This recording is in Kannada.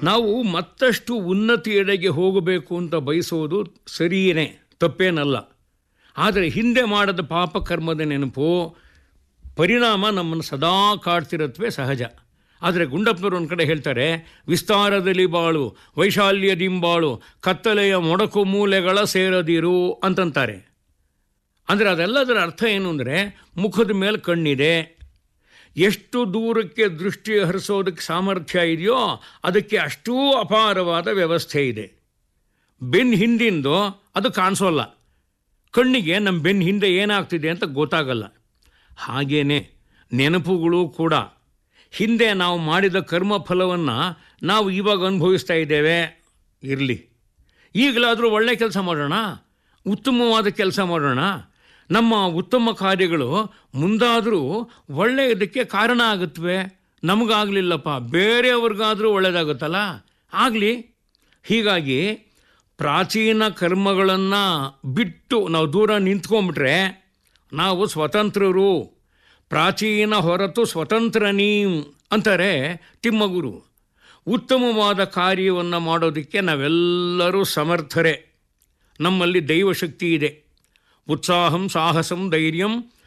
ನಾವು ಮತ್ತಷ್ಟು ಉನ್ನತಿಯೆಡೆಗೆ ಹೋಗಬೇಕು ಅಂತ ಬಯಸೋದು ಸರಿಯೇ ತಪ್ಪೇನಲ್ಲ ಆದರೆ ಹಿಂದೆ ಮಾಡದ ಪಾಪಕರ್ಮದ ನೆನಪು ಪರಿಣಾಮ ನಮ್ಮನ್ನು ಸದಾ ಕಾಡ್ತಿರತ್ವೇ ಸಹಜ ಆದರೆ ಗುಂಡಪ್ಪನವರು ಒಂದು ಕಡೆ ಹೇಳ್ತಾರೆ ವಿಸ್ತಾರದಲ್ಲಿ ಬಾಳು ವೈಶಾಲ್ಯದಿಂಬಾಳು ಕತ್ತಲೆಯ ಮೊಡಕು ಮೂಲೆಗಳ ಸೇರದಿರು ಅಂತಂತಾರೆ ಅಂದರೆ ಅದೆಲ್ಲದರ ಅರ್ಥ ಏನು ಅಂದರೆ ಮುಖದ ಮೇಲೆ ಕಣ್ಣಿದೆ ಎಷ್ಟು ದೂರಕ್ಕೆ ದೃಷ್ಟಿ ಹರಿಸೋದಕ್ಕೆ ಸಾಮರ್ಥ್ಯ ಇದೆಯೋ ಅದಕ್ಕೆ ಅಷ್ಟೂ ಅಪಾರವಾದ ವ್ಯವಸ್ಥೆ ಇದೆ ಬೆನ್ನು ಹಿಂದಿಂದು ಅದು ಕಾಣಿಸೋಲ್ಲ ಕಣ್ಣಿಗೆ ನಮ್ಮ ಬೆನ್ನು ಹಿಂದೆ ಏನಾಗ್ತಿದೆ ಅಂತ ಗೊತ್ತಾಗಲ್ಲ ಹಾಗೇನೆ ನೆನಪುಗಳು ಕೂಡ ಹಿಂದೆ ನಾವು ಮಾಡಿದ ಕರ್ಮ ಫಲವನ್ನು ನಾವು ಇವಾಗ ಅನುಭವಿಸ್ತಾ ಇದ್ದೇವೆ ಇರಲಿ ಈಗಲಾದರೂ ಒಳ್ಳೆ ಕೆಲಸ ಮಾಡೋಣ ಉತ್ತಮವಾದ ಕೆಲಸ ಮಾಡೋಣ ನಮ್ಮ ಉತ್ತಮ ಕಾರ್ಯಗಳು ಮುಂದಾದರೂ ಒಳ್ಳೆಯದಕ್ಕೆ ಕಾರಣ ಆಗುತ್ತವೆ ನಮಗಾಗಲಿಲ್ಲಪ್ಪ ಬೇರೆಯವ್ರಿಗಾದರೂ ಒಳ್ಳೆಯದಾಗುತ್ತಲ್ಲ ಆಗಲಿ ಹೀಗಾಗಿ ಪ್ರಾಚೀನ ಕರ್ಮಗಳನ್ನು ಬಿಟ್ಟು ನಾವು ದೂರ ನಿಂತ್ಕೊಂಡ್ಬಿಟ್ರೆ ನಾವು ಸ್ವತಂತ್ರರು ಪ್ರಾಚೀನ ಹೊರತು ಸ್ವತಂತ್ರ ನೀವು ಅಂತಾರೆ ತಿಮ್ಮಗುರು ಉತ್ತಮವಾದ ಕಾರ್ಯವನ್ನು ಮಾಡೋದಕ್ಕೆ ನಾವೆಲ್ಲರೂ ಸಮರ್ಥರೇ ನಮ್ಮಲ್ಲಿ ದೈವಶಕ್ತಿ ಇದೆ ಉತ್ಸಾಹಂ ಸಾಹಸಂ ಧೈರ್ಯಂ